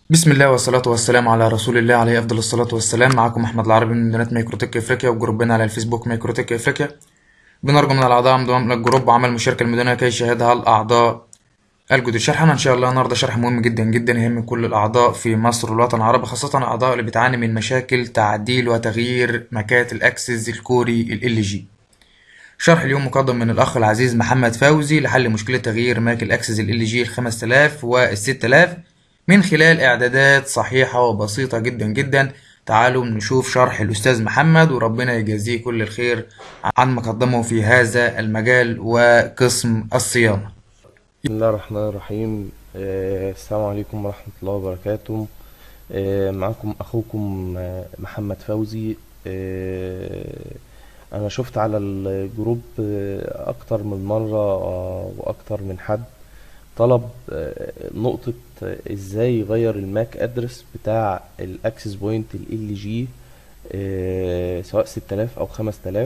بسم الله والصلاة والسلام على رسول الله عليه أفضل الصلاة والسلام معكم أحمد العربي من مدينة ميكروتك إفريقيا وجروبنا على الفيسبوك ميكروتك إفريقيا بنرجو من الأعضاء انضمام للجروب وعمل مشاركة المدونة كي يشاهدها الأعضاء الجدد شرحنا إن شاء الله النهاردة شرح مهم جدا جدا يهم كل الأعضاء في مصر والوطن العربي خاصة الأعضاء اللي بتعاني من مشاكل تعديل وتغيير مكات الأكسس الكوري ال جي شرح اليوم مقدم من الأخ العزيز محمد فوزي لحل مشكلة تغيير ماك الأكسس ال جي ال 5000 وال 6000 من خلال إعدادات صحيحة وبسيطة جدا جدا تعالوا نشوف شرح الأستاذ محمد وربنا يجازيه كل الخير عن ما قدمه في هذا المجال وقسم الصيانة بسم الله الرحمن الرحيم آه، السلام عليكم ورحمة الله وبركاته آه، معكم أخوكم آه، محمد فوزي آه، أنا شفت على الجروب آه، أكتر من مرة آه، وأكتر من حد طلب آه، نقطة آه، إزاي يغير الماك أدرس بتاع الأكسس بوينت ال جي سواء 6000 أو 5000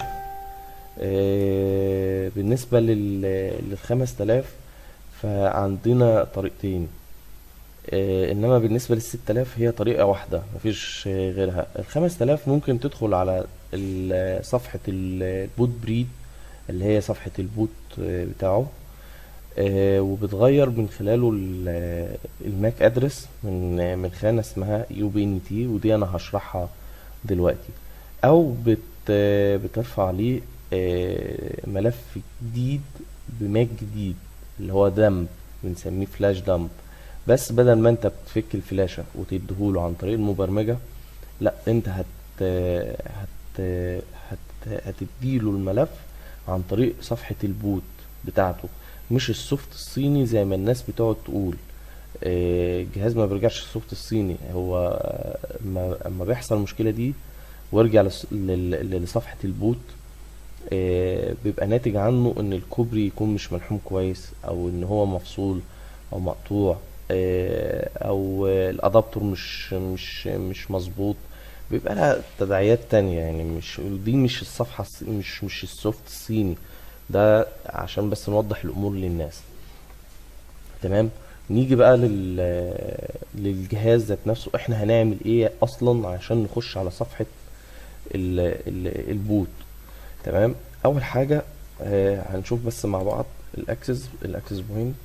آه، بالنسبة لل لل 5000 فعندنا طريقتين آه، انما بالنسبه لل 6000 هي طريقه واحده مفيش آه، غيرها ال 5000 ممكن تدخل على ال- صفحه ال- البوت بريد اللي هي صفحه البوت آه، بتاعه آه، وبتغير من خلاله ال- الماك ادرس من آه، من خانه اسمها يو بي ان تي ودي انا هشرحها دلوقتي او بت آه، بترفع عليه آه، ملف جديد بماك جديد اللي هو دمب بنسميه فلاش دمب بس بدل ما انت بتفك الفلاشة وتديهوله عن طريق المبرمجة لا انت هت هت هت هتديله الملف عن طريق صفحة البوت بتاعته مش السوفت الصيني زي ما الناس بتقعد تقول آه، الجهاز ما بيرجعش السوفت الصيني هو آه، ما- اما بيحصل المشكلة دي وارجع لص- لل- لصفحة البوت آه، بيبقى ناتج عنه ان الكوبري يكون مش ملحوم كويس او ان هو مفصول او مقطوع آه، او آه، الادابتور مش مش مش مظبوط بيبقى لها تداعيات تانية يعني مش دي مش الصفحة الص- مش مش السوفت الصيني ده عشان بس نوضح الامور للناس تمام نيجي بقى لل للجهاز ذات نفسه احنا هنعمل ايه اصلا عشان نخش على صفحة ال... ال... البوت تمام اول حاجه آه هنشوف بس مع بعض الاكسس الاكسس بوينت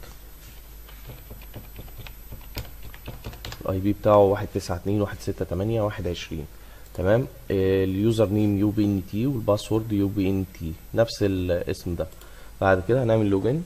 الاي بي بتاعه واحد تسعة اتنين واحد ستة تمانية واحد عشرين تمام آه اليوزر نيم يو بي ان تي والباسورد يو بي ان تي نفس الاسم ده بعد كده هنعمل لوجين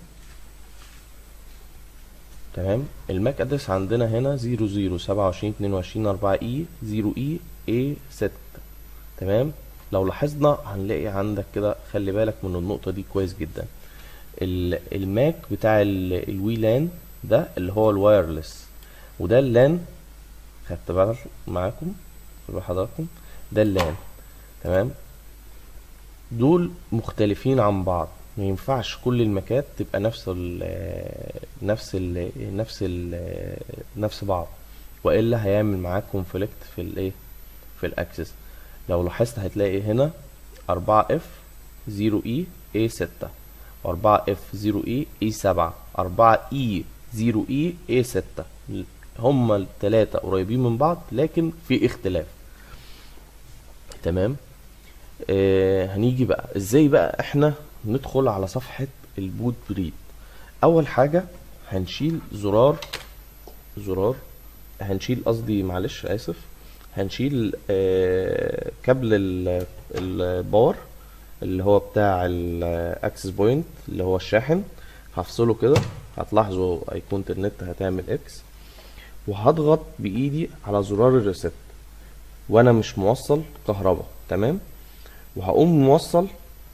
تمام الماك ادرس عندنا هنا زيرو زيرو سبعة وعشرين اتنين وعشرين اربعة اي زيرو اي اي ستة تمام لو لاحظنا هنلاقي عندك كده خلي بالك من النقطة دي كويس جدا ال- الماك بتاع ال- الوي لان ده اللي هو الوايرلس وده اللان خدت بالك معاكم خدوا بال حضراتكم ده اللان تمام دول مختلفين عن بعض ما ينفعش كل الماكات تبقى نفس ال نفس ال نفس ال نفس بعض والا هيعمل معاك كونفليكت في الايه في الاكسس لو لاحظت هتلاقي هنا أربعة اف زيرو اي اي ستة وأربعة اف زيرو اي اي سبعة أربعة اي زيرو اي اي ستة هما التلاتة قريبين من بعض لكن في اختلاف تمام آه هنيجي بقى ازاي بقى احنا ندخل على صفحة البوت بريد اول حاجة هنشيل زرار زرار هنشيل قصدي معلش اسف هنشيل آه كابل ال- الباور اللي هو بتاع الاكسس بوينت اللي هو الشاحن هفصله كده هتلاحظوا ايقونة النت هتعمل اكس وهضغط بايدي على زرار الريست وانا مش موصل كهرباء تمام وهقوم موصل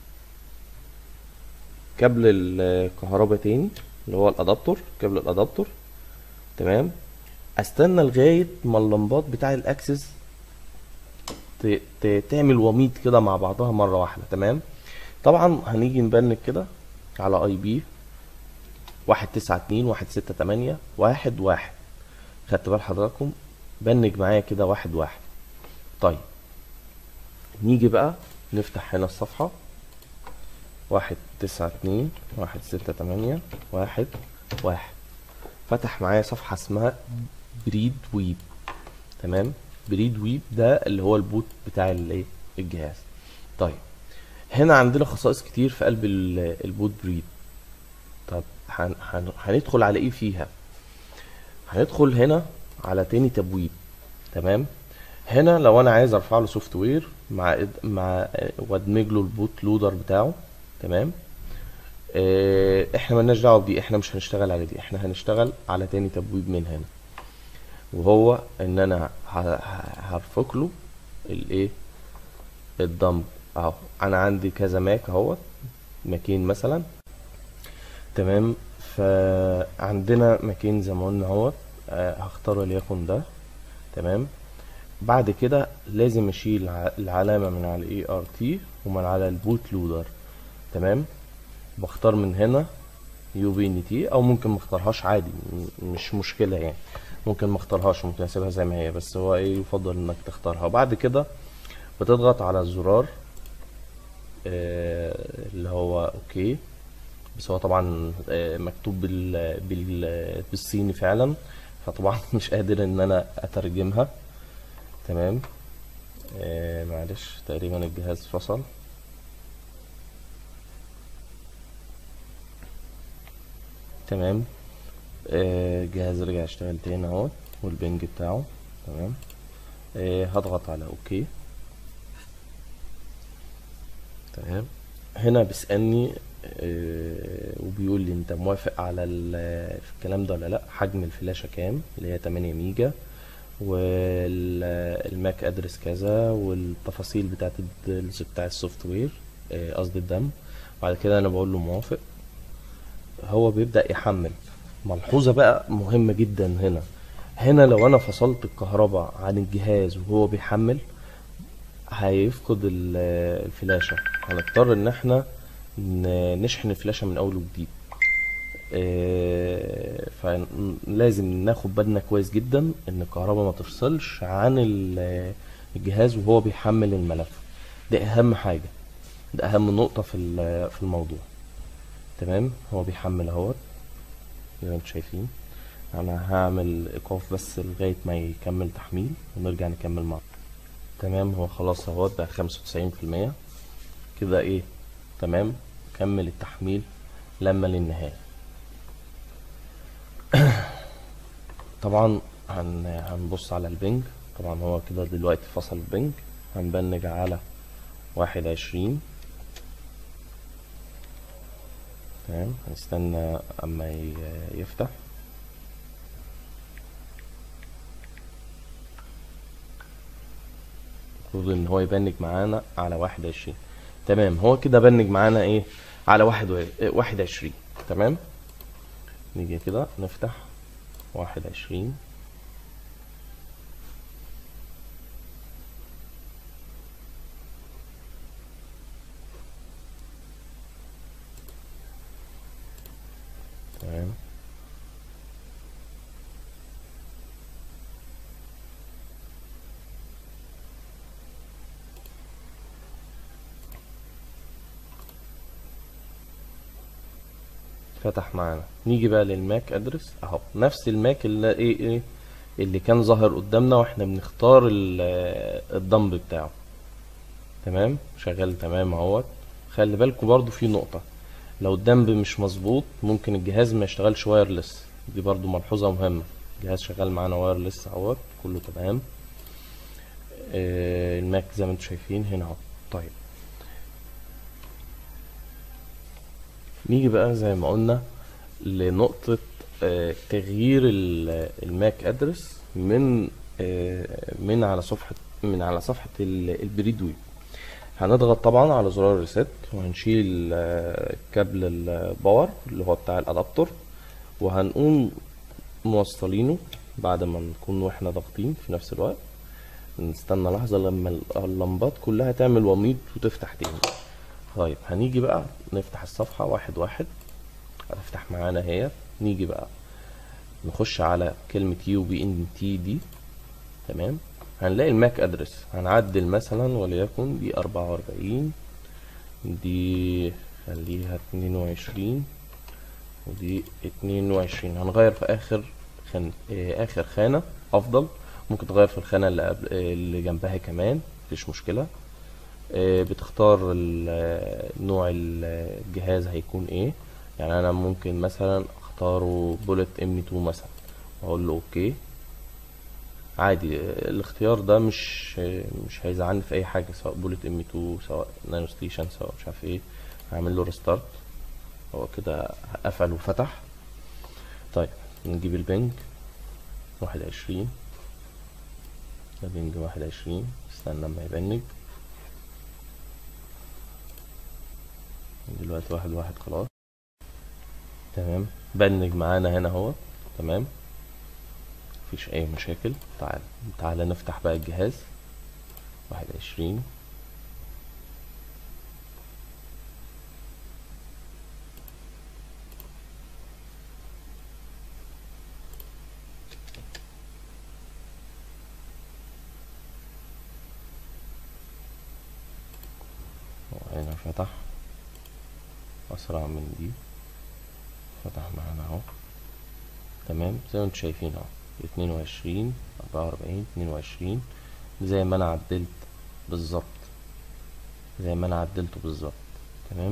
كابل الكهرباء تاني اللي هو الادابتور كابل الادابتور تمام استنى لغايه ما اللمبات بتاع الاكسس ت- ت- تعمل وميض كده مع بعضها مره واحده تمام طبعا هنيجي نبنك كده على اي بي واحد تسعة اتنين واحد ستة تمانية واحد واحد خدت بال حضراتكم بنج معايا كده واحد واحد طيب نيجي بقى نفتح هنا الصفحة واحد تسعة اتنين واحد ستة تمانية واحد واحد فتح معايا صفحة اسمها بريد ويب تمام بريد ويب ده اللي هو البوت بتاع الايه الجهاز طيب هنا عندنا خصائص كتير في قلب ال- البوت بريد طب هن هن هندخل على ايه فيها هندخل هنا على تاني تبويب تمام هنا لو انا عايز ارفع له سوفت وير مع إد- مع وادمج له البوت لودر بتاعه تمام آه، احنا ملناش دعوه بدي احنا مش هنشتغل على دي احنا هنشتغل على تاني تبويب من هنا وهو ان انا ه- ه- هرفق له الايه الدمب اهو انا عندي كذا ماك اهوت ماكين مثلا تمام فعندنا ماكين زي ما قلنا اهوت آه، هختار وليكن ده تمام بعد كده لازم اشيل ع- العلامة من على الاي ار تي ومن على البوت لودر تمام بختار من هنا يو بي ان تي او ممكن ما اختارهاش عادي م- مش مشكلة يعني ممكن ما اختارهاش ممكن اسيبها زي ما هي بس هو ايه يفضل انك تختارها وبعد كده بتضغط على الزرار آه، اللي هو اوكي بس هو طبعا آه، مكتوب بال بال بالصيني فعلا فطبعا مش قادر ان انا اترجمها تمام آه معلش تقريبا الجهاز فصل تمام آه الجهاز رجع يشتغل تاني اهو والبنج بتاعه تمام آه هضغط على اوكي تمام هنا بيسألني آه، وبيقول لي انت موافق على ال- في الكلام ده ولا لا حجم الفلاشة كام اللي هي 8 ميجا والماك ادرس كذا والتفاصيل بتاعت الديلز بتاع السوفت وير آه، قصدي الدم بعد كده انا بقول له موافق هو بيبدأ يحمل ملحوظة بقى مهمة جدا هنا هنا لو انا فصلت الكهرباء عن الجهاز وهو بيحمل هيفقد ال- الفلاشة هنضطر ان احنا ن- نشحن الفلاشة من اول وجديد آه، فلازم ناخد بالنا كويس جدا ان الكهرباء ما تفصلش عن ال- الجهاز وهو بيحمل الملف ده اهم حاجة ده اهم نقطة في ال- في الموضوع تمام هو بيحمل اهوت زي ما انتم شايفين انا هعمل ايقاف بس لغاية ما يكمل تحميل ونرجع نكمل مع بعض. تمام هو خلاص اهوت بقى خمسة وتسعين في المية كده ايه تمام كمل التحميل لما للنهاية طبعا هن... هنبص على البنج طبعا هو كده دلوقتي فصل البنج هنبنج على واحد عشرين تمام هنستنى اما ي- يفتح المفروض ان هو يبنج معانا على واحد عشرين تمام هو كده بنج معانا ايه على واحد و... واحد عشرين تمام نيجي كده نفتح واحد عشرين تمام فتح معانا نيجي بقى للماك ادرس اهو نفس الماك اللي ايه ايه اللي كان ظاهر قدامنا واحنا بنختار ال- الدمب بتاعه تمام شغال تمام اهوت خلي بالكم برضو في نقطة لو الدمب مش مظبوط ممكن الجهاز ما يشتغلش وايرلس دي برضو ملحوظة مهمة الجهاز شغال معانا وايرلس اهوت كله تمام آه، الماك زي ما انتم شايفين هنا اهو طيب نيجي بقى زي ما قلنا لنقطة آه، تغيير ال- الماك ادرس من آه، من على صفحة من على صفحة ال- البريد ويب هنضغط طبعا على زرار الريست وهنشيل آه، كابل الباور اللي هو بتاع الادابتور وهنقوم موصلينه بعد ما نكون واحنا ضاغطين في نفس الوقت نستنى لحظة لما ال- اللمبات كلها تعمل وميض وتفتح تاني طيب هنيجي بقى نفتح الصفحة واحد واحد هتفتح معانا اهي نيجي بقى نخش على كلمة يو بي ان تي دي تمام هنلاقي الماك ادرس هنعدل مثلا وليكن دي أربعة وأربعين دي خليها اتنين وعشرين ودي اتنين وعشرين هنغير في آخر خان... آه، آخر خانة أفضل ممكن تغير في الخانة اللي قبل اللي جنبها كمان مفيش مشكلة آه، بتختار ال- نوع ال- الجهاز هيكون ايه يعني انا ممكن مثلا اختاره بولت ام 2 مثلا واقول له اوكي عادي آه، الاختيار ده مش آه، مش هيزعلني في اي حاجه سواء بولت ام 2 سواء نانو ستيشن سواء مش عارف ايه هعمل له ريستارت هو كده قفل وفتح طيب نجيب البنج واحد وعشرين ده بنج واحد وعشرين استنى لما يبنج دلوقتي واحد واحد خلاص تمام بنج معانا هنا اهو تمام مفيش اي مشاكل تعال تعال نفتح بقى الجهاز واحد وعشرين هو هنا فتح أسرع من دي فتح معانا اهو تمام زي ما انتم شايفين اهو اتنين وعشرين أربعة وأربعين اتنين وعشرين زي ما أنا عدلت بالظبط زي ما أنا عدلته بالظبط تمام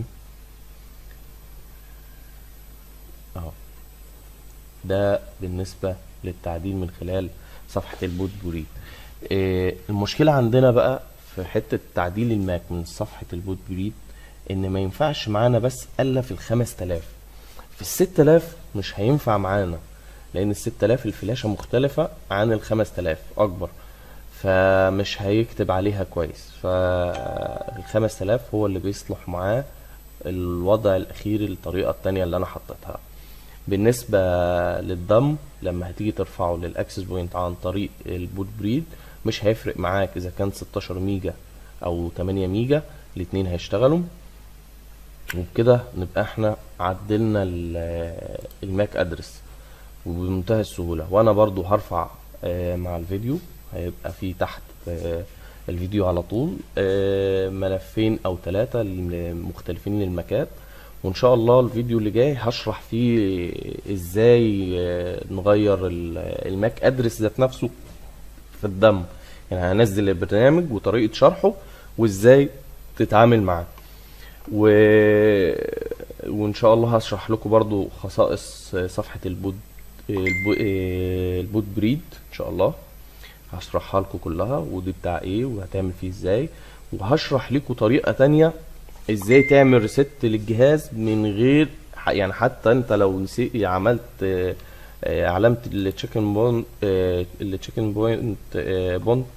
اهو ده بالنسبة للتعديل من خلال صفحة البوت بريد إيه المشكلة عندنا بقى في حتة تعديل الماك من صفحة البوت بريد ان ما ينفعش معانا بس الا في الخمس تلاف في الست تلاف مش هينفع معانا لان الست تلاف الفلاشة مختلفة عن الخمس تلاف اكبر فمش هيكتب عليها كويس فالخمس تلاف هو اللي بيصلح معاه الوضع الاخير الطريقة التانية اللي انا حطيتها بالنسبة للضم لما هتيجي ترفعه للاكسس بوينت عن طريق البوت بريد مش هيفرق معاك اذا كان 16 ميجا او 8 ميجا الاتنين هيشتغلوا وبكده نبقى احنا عدلنا ال- الماك ادرس وبمنتهى السهولة وانا برضو هرفع آه، مع الفيديو هيبقى في تحت آه، الفيديو على طول آه، ملفين او ثلاثة مختلفين للماكات وان شاء الله الفيديو اللي جاي هشرح فيه ازاي آه، نغير ال- الماك ادرس ذات نفسه في الدم يعني هنزل البرنامج وطريقة شرحه وازاي تتعامل معاه و... وان شاء الله هشرح لكم برضو خصائص صفحة البوت البو... البوت بريد ان شاء الله هشرحها لكم كلها ودي بتاع ايه وهتعمل فيه ازاي وهشرح لكم طريقة تانية ازاي تعمل ريست للجهاز من غير ح- يعني حتى انت لو نسيت عملت آه، آه، علامة التشيكن بون التشيكن بوينت بون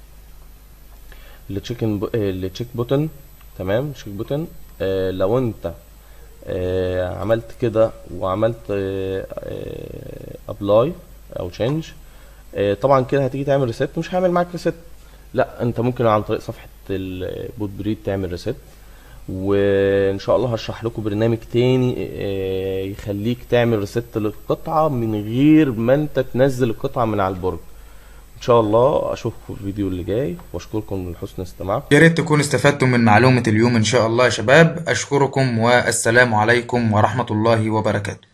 التشيكن التشيك بوتن تمام تشيك بوتن آه، لو انت آه، عملت كده وعملت ابلاي او تشينج طبعا كده هتيجي تعمل ريست مش هيعمل معاك ريست لا انت ممكن عن طريق صفحة البوت بريد تعمل ريست وان شاء الله هشرح لكم برنامج تاني آه، يخليك تعمل ريست للقطعة من غير ما انت تنزل القطعة من على البرج ان شاء الله اشوفكم في الفيديو اللي جاي واشكركم لحسن استماعكم يا ريت تكونوا استفدتم من معلومة اليوم إن شاء الله يا شباب أشكركم والسلام عليكم ورحمة الله وبركاته